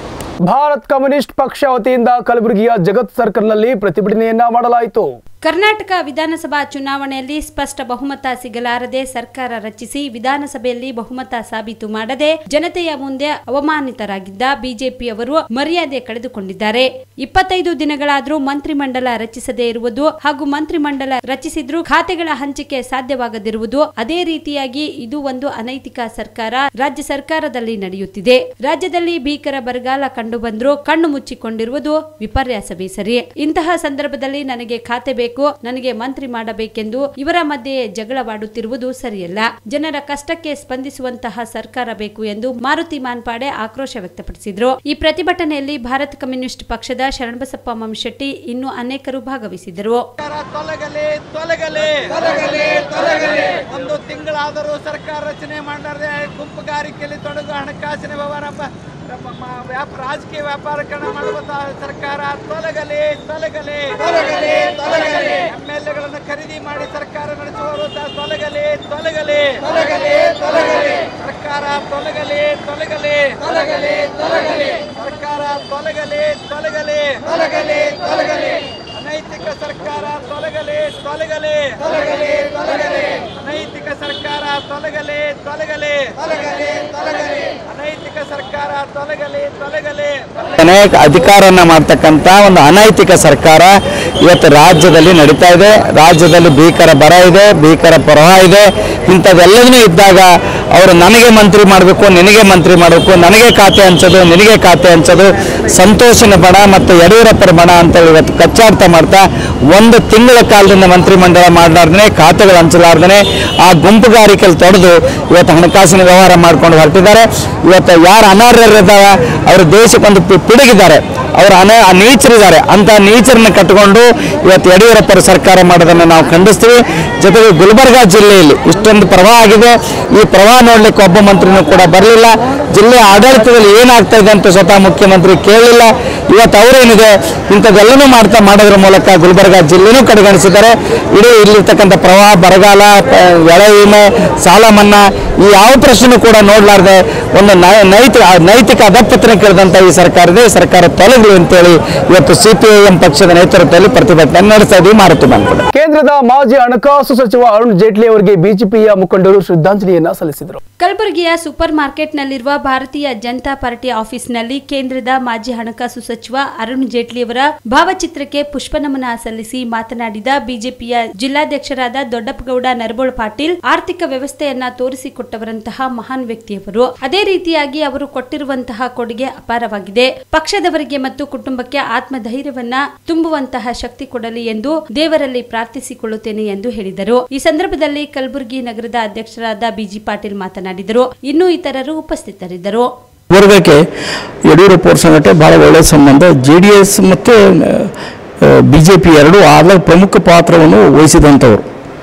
ಭಾರತ್ ಕಮ್ಯುನಿಸ್ಟ್ ಪಕ್ಷ ವತಿಯಿಂದ ಕಲಬುರಗಿಯ ಜಗತ್ ಸರ್ಕಲ್ನಲ್ಲಿ ಪ್ರತಿಭಟನೆಯನ್ನ ಮಾಡಲಾಯಿತು ಕರ್ನಾಟಕ ವಿಧಾನಸಭಾ ಚುನಾವಣೆಯಲ್ಲಿ ಸ್ಪಷ್ಟ ಬಹುಮತ ಸಿಗಲಾರದೆ ಸರ್ಕಾರ ರಚಿಸಿ ವಿಧಾನಸಭೆಯಲ್ಲಿ ಬಹುಮತ ಸಾಬೀತು ಮಾಡದೆ ಜನತೆಯ ಮುಂದೆ ಅವಮಾನಿತರಾಗಿದ್ದ ಬಿಜೆಪಿಯವರು ಮರ್ಯಾದೆ ಕಳೆದುಕೊಂಡಿದ್ದಾರೆ ಇಪ್ಪತ್ತೈದು ದಿನಗಳಾದರೂ ಮಂತ್ರಿಮಂಡಲ ರಚಿಸದೇ ಇರುವುದು ಹಾಗೂ ಮಂತ್ರಿಮಂಡಲ ರಚಿಸಿದ್ರೂ ಖಾತೆಗಳ ಹಂಚಿಕೆ ಸಾಧ್ಯವಾಗದಿರುವುದು ಅದೇ ರೀತಿಯಾಗಿ ಇದು ಒಂದು ಅನೈತಿಕ ಸರ್ಕಾರ ರಾಜ್ಯ ಸರ್ಕಾರದಲ್ಲಿ ನಡೆಯುತ್ತಿದೆ ರಾಜ್ಯದಲ್ಲಿ ಭೀಕರ ಬರಗಾಲ ಕಂಡು ಬಂದ್ರೂ ಕಣ್ಣು ಮುಚ್ಚಿಕೊಂಡಿರುವುದು ವಿಪರ್ಯಾಸವೇ ಸರಿ ಇಂತಹ ಸಂದರ್ಭದಲ್ಲಿ ನನಗೆ ಖಾತೆ ಬೇಕು ನನಗೆ ಮಂತ್ರಿ ಮಾಡಬೇಕೆಂದು ಇವರ ಮಧ್ಯೆ ಜಗಳವಾಡುತ್ತಿರುವುದು ಸರಿಯಲ್ಲ ಜನರ ಕಷ್ಟಕ್ಕೆ ಸ್ಪಂದಿಸುವಂತಹ ಸರ್ಕಾರ ಬೇಕು ಎಂದು ಮಾರುತಿ ಮಾನ್ಪಾಡೆ ಆಕ್ರೋಶ ವ್ಯಕ್ತಪಡಿಸಿದ್ರು ಈ ಪ್ರತಿಭಟನೆಯಲ್ಲಿ ಭಾರತ ಕಮ್ಯುನಿಸ್ಟ್ ಪಕ್ಷದ ಶರಣಬಸಪ್ಪ ಮಮ್ಶೆಟ್ಟಿ ಇನ್ನು ಅನೇಕರು ಭಾಗವಹಿಸಿದರು ತೊಲಗಲಿ ತೊಲಗಲಿ ತೊಲಗಲಿ ತೊಲಗಲಿ ಒಂದು ತಿಂಗಳಾದರೂ ಸರ್ಕಾರ ರಚನೆ ಮಾಡದೆ ಗುಂಪುಗಾರಿಕೆಯಲ್ಲಿ ತೊಡಗು ಹಣಕಾಸಿನ ವ್ಯವಹಾರ ಬ- ಮ- ಮ- ವ್ಯಾಪ ರಾಜಕೀಯ ವ್ಯಾಪಾರೀಕರಣ ಮಾಡುವಂತಹ ಸರ್ಕಾರ ತೊಲಗಲಿ ತೊಲಗಲಿ ತೊಲಗಲಿ ತೊಲಗಲಿ ಎಂಎಲ್ಎಗಳನ್ನು ಖರೀದಿ ಮಾಡಿ ಸರ್ಕಾರ ನಡೆಸುವವರು ಸಹ ತೊಲಗಲಿ ತೊಲಗಲಿ ತೊಲಗಲಿ ತೊಲಗಲಿ ಸರ್ಕಾರ ತೊಲಗಲಿ ತೊಲಗಲಿ ತೊಲಗಲಿ ತೊಲಗಲಿ ಸರ್ಕಾರ ತೊಲಗಲಿ ತೊಲಗಲಿ ತೊಲಗಲಿ ತೊಲಗಲಿ ಅನೈತಿಕ ಸರ್ಕಾರ ತೊಲಗಲಿ ತೊಲಗಲಿ ತೊಲಗಲಿ ತೊಲಗಲಿ ಅನೈತಿಕ ಸರ್ಕಾರ ತೊಲಗಲಿ ತೊಲಗಲಿ ತೊಲಗಲಿ ತೊಲಗಲಿ ಅನೈತಿಕ ಸರ್ಕಾರ ತೊಲಗಲಿ ತೊಲಗಲಿ ಅನೇಕ ಅಧಿಕಾರನ ಮಾಡ್ತಕ್ಕಂಥ ಒಂದು ಅನೈತಿಕ ಸರ್ಕಾರ ಇವತ್ತು ರಾಜ್ಯದಲ್ಲಿ ನಡೀತಾ ಇದೆ ರಾಜ್ಯದಲ್ಲಿ ಭೀಕರ ಬರ ಇದೆ ಭೀಕರ ಪ್ರವಾಹ ಇದೆ ಇಂಥವೆಲ್ಲದನ್ನೂ ಇದ್ದಾಗ ಅವರು ನನಗೆ ಮಂತ್ರಿ ಮಾಡಬೇಕು ನಿನಗೆ ಮಂತ್ರಿ ಮಾಡಬೇಕು ನನಗೆ ಖಾತೆ ಹಂಚೋದು ನಿನಗೆ ಖಾತೆ ಹಂಚೋದು ಸಂತೋಷನ ಬಣ ಮತ್ತು ಯಡಿಯೂರಪ್ಪರ ಬಣ ಅಂತ ಇವತ್ತು ಕಚ್ಚಾಡ್ತಾ ಮಾಡ್ತಾ ಒಂದು ತಿಂಗಳ ಕಾಲದಿಂದ ಮಂತ್ರಿಮಂಡಲ ಮಾಡಲಾರ್ದೇ ಖಾತೆಗಳು ಹಂಚಲಾರ್ದೇ ಆ ಗುಂಪುಗಾರಿಕೆಯಲ್ಲಿ ತೊಡೆದು ಇವತ್ತು ಹಣಕಾಸಿನ ವ್ಯವಹಾರ ಮಾಡ್ಕೊಂಡು ಹೊರಟಿದ್ದಾರೆ ಇವತ್ತು ಯಾರು ಅನರ್ಹರಿದ್ದಾರ ಅವರು ದೇಶಕ್ಕೊಂದು ಪಿ- ಪಿಡುಗಿದ್ದಾರೆ ಅವರು ಅನ ನೀಚರಿದ್ದಾರೆ ಅಂತ ನೀಚರನ್ನ ಕಟ್ಟಿಕೊಂಡು ಇವತ್ತು ಯಡಿಯೂರಪ್ಪರ ಸರ್ಕಾರ ಮಾಡೋದನ್ನು ನಾವು ಖಂಡಿಸ್ತೀವಿ ಜೊತೆಗೆ ಗುಲ್ಬರ್ಗಾ ಜಿಲ್ಲೆಯಲ್ಲಿ ಇಷ್ಟೊಂದು ಪ್ರವಾಹ ಆಗಿದೆ ಈ ಪ್ರವಾಹ ನೋಡ್ಲಿಕ್ಕೆ ಒಬ್ಬ ಮಂತ್ರಿನೂ ಕೂಡ ಬರಲಿಲ್ಲ ಜಿಲ್ಲೆಯ ಆಡಳಿತದಲ್ಲಿ ಏನಾಗ್ತಾ ಇದೆ ಅಂತ ಸ್ವತಃ ಮುಖ್ಯಮಂತ್ರಿ ಕೇಳಲಿಲ್ಲ ಇವತ್ತು ಅವರೇನಿದೆ ಇಂಥದ್ದೆಲ್ಲನೂ ಮಾಡ್ತಾ ಮಾಡೋದ್ರ ಮೂಲಕ ಗುಲ್ಬರ್ಗಾ ಜಿಲ್ಲೆನೂ ಕಡೆಗಣಿಸಿದ್ದಾರೆ ಇಡೀ ಇಲ್ಲಿರ್ತಕ್ಕಂಥ ಪ್ರವಾಹ ಬರಗಾಲ ಪ- ಬೆಳೆ ವಿಮೆ ಸಾಲ ಮನ್ನಾ ಈ ಯಾವ ಪ್ರಶ್ನೆನೂ ಕೂಡ ನೋಡಲಾರ್ದೆ ಒಂದು ನೈ- ನೈತಿಕ ನೈತಿಕ ಅಧಪತನ ಕೇಳಿದಂಥ ಈ ಸರ್ಕಾರ ಇದೆ ಈ ಸರ್ಕಾರ ತೊಲಗಲಿ ಅಂತೇಳಿ ಇವತ್ತು ಸಿ ಪಿ ಐ ಎಂ ಪಕ್ಷದ ನೇತೃತ್ವದಲ್ಲಿ ಪ್ರತಿಭಟನೆ ನಡೆಸ್ತಾ ಇದ್ದೀವಿ ಮಾರುತಿ ಬಂದ್ಬಿಟ್ಟು ಕೇಂದ್ರದ ಮಾಜಿ ಹಣಕಾಸು ಸಚಿವ ಅರುಣ್ ಜೇಟ್ಲಿ ಅವರಿಗೆ ಬಿಜೆಪಿಯ ಮುಖಂಡರು ಶ್ರದ್ಧಾಂಜಲಿಯನ್ನ ಸಲ್ಲಿಸಿದರು ಕಲಬುರಗಿಯ ಸೂಪರ್ ಮಾರ್ಕೆಟ್ನಲ್ಲಿರುವ ಭಾರತೀಯ ಜನತಾ ಪಾರ್ಟಿ ಆಫೀಸ್ನಲ್ಲಿ ಕೇಂದ್ರದ ಮಾಜಿ ಹಣಕಾಸು ಸಚಿವ ಸಚಿವ ಅರುಣ್ ಜೇಟ್ಲಿಯವರ ಭಾವಚಿತ್ರಕ್ಕೆ ಪುಷ್ಪನಮನ ಸಲ್ಲಿಸಿ ಮಾತನಾಡಿದ ಬಿಜೆಪಿಯ ಜಿಲ್ಲಾಧ್ಯಕ್ಷರಾದ ದೊಡ್ಡಪ್ಪಗೌಡ ನರಬೋಳ ಪಾಟೀಲ್ ಆರ್ಥಿಕ ವ್ಯವಸ್ಥೆಯನ್ನ ತೋರಿಸಿಕೊಟ್ಟವರಂತಹ ಮಹಾನ್ ವ್ಯಕ್ತಿಯವರು ಅದೇ ರೀತಿಯಾಗಿ ಅವರು ಕೊಟ್ಟಿರುವಂತಹ ಕೊಡುಗೆ ಅಪಾರವಾಗಿದೆ ಪಕ್ಷದವರಿಗೆ ಮತ್ತು ಕುಟುಂಬಕ್ಕೆ ಆತ್ಮಧೈರ್ಯವನ್ನ ತುಂಬುವಂತಹ ಶಕ್ತಿ ಕೊಡಲಿ ಎಂದು ದೇವರಲ್ಲಿ ಪ್ರಾರ್ಥಿಸಿಕೊಳ್ಳುತ್ತೇನೆ ಎಂದು ಹೇಳಿದರು ಈ ಸಂದರ್ಭದಲ್ಲಿ ಕಲಬುರಗಿ ನಗರದ ಅಧ್ಯಕ್ಷರಾದ ಬಿಜಿ ಪಾಟೀಲ್ ಮಾತನಾಡಿದರು ಇನ್ನು ಇತರರು ಉಪಸ್ಥಿತರಿದ್ದರು ವರ್ಗಕ್ಕೆ ಯಡಿಯೂರಪ್ಪ ಅವ್ರ ಸಂಗಟ ಭಾಳ ಒಳ್ಳೆಯ ಸಂಬಂಧ ಜೆ ಡಿ ಎಸ್ ಮತ್ತು ಬಿ ಜೆ ಪಿ ಎರಡೂ ಆಗ ಪ್ರಮುಖ ಪಾತ್ರವನ್ನು ವಹಿಸಿದಂಥವ್ರು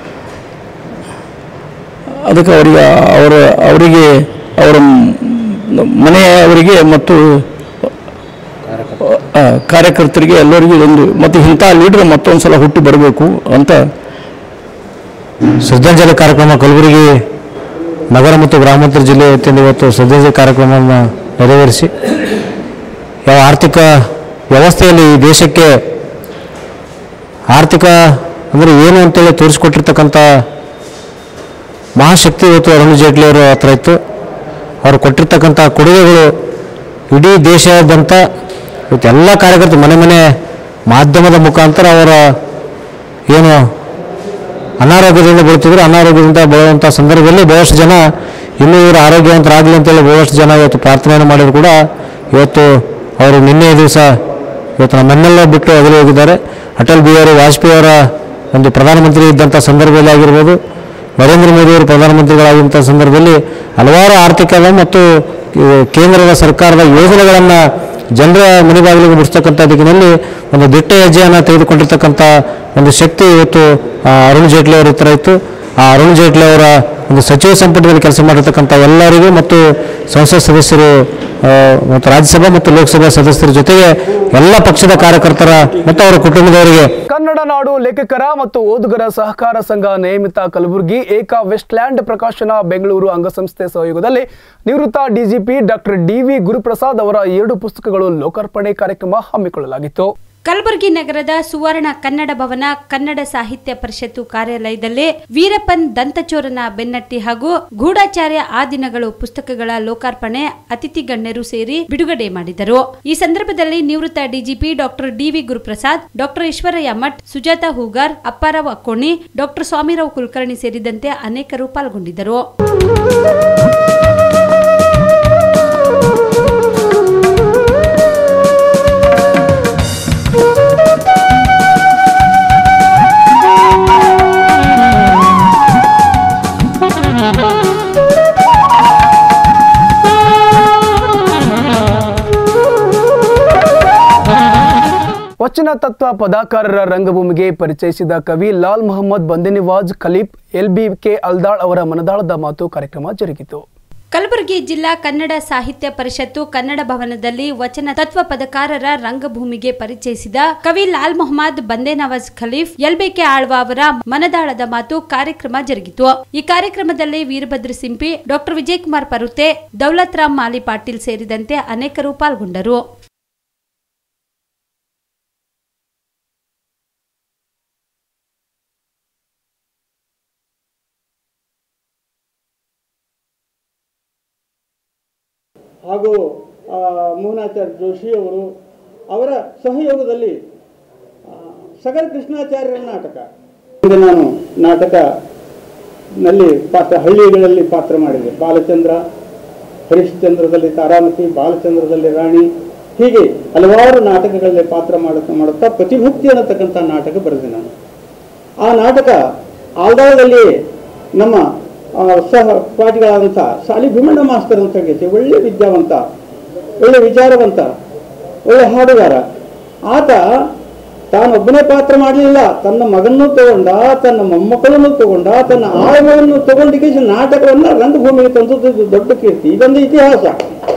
ಅದಕ್ಕೆ ಅವರಿಗೆ ಅವರ ಅವರಿಗೆ ಅವರ ಮನೆಯವರಿಗೆ ಮತ್ತು ಆ, ಕಾರ್ಯಕರ್ತರಿಗೆ ಎಲ್ಲರಿಗೂ ಇದೊಂದು ಮತ್ತು ಇಂಥ ಲೀಡರ್ ಮತ್ತೊಂದು ಸಲ ಹುಟ್ಟಿ ಬರಬೇಕು ಅಂತ ಶ್ರದ್ಧಾಂಜಲಿ ಕಾರ್ಯಕ್ರಮ ಕಲಬುರಗಿ ನಗರ ಮತ್ತು ಗ್ರಾಮಾಂತರ ಜಿಲ್ಲೆ ವತಿಯಿಂದ ಇವತ್ತು ಶ್ರದ್ಧಾಂಜಲಿ ಕಾರ್ಯಕ್ರಮವನ್ನು ನೆರವೇರಿಸಿ ಯಾವ ಆರ್ಥಿಕ ವ್ಯವಸ್ಥೆಯಲ್ಲಿ ಈ ದೇಶಕ್ಕೆ ಆರ್ಥಿಕ ಅಂದರೆ ಏನು ಅಂತೇಳಿ ತೋರಿಸ್ಕೊಟ್ಟಿರ್ತಕ್ಕಂಥ ಮಹಾಶಕ್ತಿ ಇವತ್ತು ಅರುಣ್ ಜೇಟ್ಲಿ ಅವರ ಹತ್ರ ಇತ್ತು ಅವರು ಕೊಟ್ಟಿರ್ತಕ್ಕಂಥ ಕೊಡುಗೆಗಳು ಇಡೀ ದೇಶಾದ್ಯಂತ ಇವತ್ತು ಎಲ್ಲ ಕಾರ್ಯಕರ್ತರು ಮನೆ ಮನೆ ಮಾಧ್ಯಮದ ಮುಖಾಂತರ ಅವರ ಏನು ಅನಾರೋಗ್ಯದಿಂದ ಬರುತ್ತಿದ್ರು ಅನಾರೋಗ್ಯದಿಂದ ಬರುವಂಥ ಸಂದರ್ಭದಲ್ಲಿ ಬಹಳಷ್ಟು ಜನ ಇನ್ನೂ ಇವರು ಆರೋಗ್ಯವಂತರಾಗಲಿ ಅಂತೇಳಿ ಬಹಳಷ್ಟು ಜನ ಇವತ್ತು ಪ್ರಾರ್ಥನೆಯನ್ನು ಮಾಡಿದ್ರು ಕೂಡ ಇವತ್ತು ಅವರು ನಿನ್ನೆ ದಿವಸ ಇವತ್ತು ನಮ್ಮನ್ನೆಲ್ಲ ಬಿಟ್ಟು ಅಗಲಿ ಹೋಗಿದ್ದಾರೆ ಅಟಲ್ ಬಿಹಾರಿ ವಾಜಪೇಯಿ ಅವರ ಒಂದು ಪ್ರಧಾನಮಂತ್ರಿ ಇದ್ದಂಥ ಸಂದರ್ಭದಲ್ಲಿ ಆಗಿರ್ಬೋದು ನರೇಂದ್ರ ಮೋದಿ ಅವರು ಪ್ರಧಾನಮಂತ್ರಿಗಳಾಗಿದ್ದಂಥ ಸಂದರ್ಭದಲ್ಲಿ ಹಲವಾರು ಆರ್ಥಿಕದ ಮತ್ತು ಈ ಕೇಂದ್ರದ ಸರ್ಕಾರದ ಯೋಜನೆಗಳನ್ನು ಜನರ ಮನೆ ಬಾಗಿಲಿಗೆ ಮುಡಿಸ್ತಕ್ಕಂಥ ದಿಕ್ಕಿನಲ್ಲಿ ಒಂದು ದಿಟ್ಟ ಹೆಜ್ಜೆಯನ್ನು ತೆಗೆದುಕೊಂಡಿರ್ತಕ್ಕಂಥ ಒಂದು ಶಕ್ತಿ ಇವತ್ತು ಆ, ಅರುಣ್ ಜೇಟ್ಲಿ ಅವರ ಹತ್ರ ಇತ್ತು ಆ ಅರುಣ್ ಜೇಟ್ಲಿ ಅವರ ಒಂದು ಸಚಿವ ಸಂಪುಟದಲ್ಲಿ ಕೆಲಸ ಮಾಡಿರ್ತಕ್ಕಂಥ ಎಲ್ಲರಿಗೂ ಮತ್ತು ಸಂಸತ್ ಸದಸ್ಯರು ಆ, ಮತ್ತು ರಾಜ್ಯಸಭಾ ಮತ್ತು ಲೋಕಸಭಾ ಸದಸ್ಯರ ಜೊತೆಗೆ ಎಲ್ಲ ಪಕ್ಷದ ಕಾರ್ಯಕರ್ತರ ಮತ್ತು ಅವರ ಕುಟುಂಬದವರಿಗೆ ಕನ್ನಡ ನಾಡು ಲೇಖಕರ ಮತ್ತು ಓದುಗರ ಸಹಕಾರ ಸಂಘ ನೇಮಿತ ಕಲಬುರಗಿ ಏಕ ವೆಸ್ಟ್ಲ್ಯಾಂಡ್ ಪ್ರಕಾಶನ ಬೆಂಗಳೂರು ಅಂಗಸಂಸ್ಥೆ ಸಹಯೋಗದಲ್ಲಿ ನಿವೃತ್ತ ಡಿಜಿಪಿ ಡಾಕ್ಟರ್ ಡಿವಿ ಗುರುಪ್ರಸಾದ್ ಅವರ ಎರಡು ಪುಸ್ತಕಗಳು ಲೋಕಾರ್ಪಣೆ ಕಾರ್ಯಕ್ರಮ ಹಮ್ಮಿಕೊಳ್ಳಲಾಗಿತ್ತು ಕಲಬುರಗಿ ನಗರದ ಸುವರ್ಣ ಕನ್ನಡ ಭವನ ಕನ್ನಡ ಸಾಹಿತ್ಯ ಪರಿಷತ್ತು ಕಾರ್ಯಾಲಯದಲ್ಲಿ ವೀರಪ್ಪನ್ ದಂತಚೋರನ ಬೆನ್ನಟ್ಟಿ ಹಾಗೂ ಗೂಢಾಚಾರ್ಯ ಆ ದಿನಗಳು ಪುಸ್ತಕಗಳ ಲೋಕಾರ್ಪಣೆ ಅತಿಥಿ ಗಣ್ಯರು ಸೇರಿ ಬಿಡುಗಡೆ ಮಾಡಿದರು ಈ ಸಂದರ್ಭದಲ್ಲಿ ನಿವೃತ್ತ DGP doctor DV Guruprasad doctor Eshwarayya Math Sujata Hoogar Apparao Akkoni doctor Swamirao Kulkarni ಸೇರಿದಂತೆ ಅನೇಕರು ಪಾಲ್ಗೊಂಡಿದ್ದರು ವಚನ ತತ್ವ ಪದಾಕಾರರ ರಂಗಭೂಮಿಗೆ ಪರಿಚಯಿಸಿದ ಕವಿ Lal Mohammed Bandenawaz Khalif L B K Aldal ಅವರ ಮನದಾಳದ ಮಾತು ಕಾರ್ಯಕ್ರಮ ಜರುಗಿತು ಕಲಬುರಗಿ ಜಿಲ್ಲಾ ಕನ್ನಡ ಸಾಹಿತ್ಯ ಪರಿಷತ್ತು ಕನ್ನಡ ಭವನದಲ್ಲಿ ವಚನ ತತ್ವ ಪದಕಾರರ ರಂಗಭೂಮಿಗೆ ಪರಿಚಯಿಸಿದ ಕವಿ ಲಾಲ್ ಮೊಹಮ್ಮದ್ ಬಂದೇ ನವಾಜ್ ಖಲೀಫ್ ಎಲ್ಬೇಕೆ ಆಳ್ವ ಅವರ ಮನದಾಳದ ಮಾತು ಕಾರ್ಯಕ್ರಮ ಜರುಗಿತು ಈ ಕಾರ್ಯಕ್ರಮದಲ್ಲಿ ವೀರಭದ್ರ ಸಿಂಪಿ ಡಾಕ್ಟರ್ ವಿಜಯಕುಮಾರ್ ಪರುತೆ ದೌಲತ್ ರಾಮ್ ಮಾಲಿ ಪಾಟೀಲ್ ಸೇರಿದಂತೆ ಅನೇಕರು ಪಾಲ್ಗೊಂಡರು ಹಾಗೂ ಆ, ಮೋಹನಾಚಾರ್ಯ ಜೋಶಿ ಅವರು ಅವರ ಸಹಯೋಗದಲ್ಲಿ ಆ, ಸಗರ ಕೃಷ್ಣಾಚಾರ್ಯರ ನಾಟಕ ಹಿಂದೆ ನಾನು ನಾಟಕನಲ್ಲಿ ಪಾತ್ರ ಹಳ್ಳಿಗಳಲ್ಲಿ ಪಾತ್ರ ಮಾಡಿದೆ ಬಾಲಚಂದ್ರ ಹರಿಶ್ಚಂದ್ರದಲ್ಲಿ ತಾರಾಮತಿ ಬಾಲಚಂದ್ರದಲ್ಲಿ ರಾಣಿ ಹೀಗೆ ಹಲವಾರು ನಾಟಕಗಳಲ್ಲಿ ಪಾತ್ರ ಮಾಡುತ್ತಾ ಮಾಡುತ್ತಾ ಪ್ರತಿಭಕ್ತಿ ಅನ್ನತಕ್ಕಂಥ ನಾಟಕ ಬರೆದೆ ನಾನು ಆ ನಾಟಕ ಆಲ್ದಾಳದಲ್ಲಿ ನಮ್ಮ ಆ, ಸಹ ಪಾಠಿಗಳಾದಂಥ ಸಾಲಿ ಭೀಮಣ್ಣ ಮಾಸ್ತರ್ ಅಂತ ಹೇಳಿ ಒಳ್ಳೆ ವಿದ್ಯಾವಂತ ಒಳ್ಳೆ ವಿಚಾರವಂತ ಒಳ್ಳೆ ಹಾಡುಗಾರ ಆತ ತಾನೊಬ್ಬನೇ ಪಾತ್ರ ಮಾಡಲಿಲ್ಲ ತನ್ನ ಮಗನನ್ನು ತಗೊಂಡ ತನ್ನ ಮೊಮ್ಮಕ್ಕಳನ್ನು ತಗೊಂಡ ತನ್ನ ಆಳುಗಳನ್ನು ತಗೊಂಡಿಗೆ ನಾಟಕವನ್ನ ರಂಗಭೂಮಿಗೆ ತಂದದ್ದು ಇದು ದೊಡ್ಡ ಕೀರ್ತಿ ಇದೊಂದು ಇತಿಹಾಸ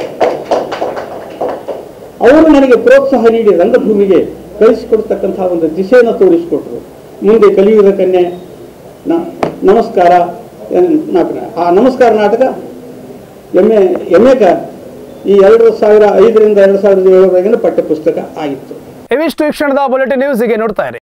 ಅವರು ನನಗೆ ಪ್ರೋತ್ಸಾಹ ನೀಡಿ ರಂಗಭೂಮಿಗೆ ಕಳಿಸಿಕೊಡ್ತಕ್ಕಂತಹ ಒಂದು ದಿಶೆಯನ್ನು ತೋರಿಸಿಕೊಟ್ರು ಮುಂದೆ ಕಲಿಯುಗ ಕನ್ಯೆ ನ- ನಮಸ್ಕಾರ ಎನ್- ನಾಟಕ ಆ ನಮಸ್ಕಾರ ನಾಟಕ ಎಮ್ ಎ ಎಮ್ ಎ ಈ ಎರಡು ಸಾವಿರ ಐದರಿಂದ ಎರಡು ಸಾವಿರದ ಏಳರವರೆಗಿನ ಪಠ್ಯ ಪುಸ್ತಕ ಆಗಿತ್ತು ಇವಿಷ್ಟು ಈ ಕ್ಷಣದ ಬುಲೆಟಿನ್ ನ್ಯೂಸ್ಗೆ ನೋಡ್ತಾ ಇರಿ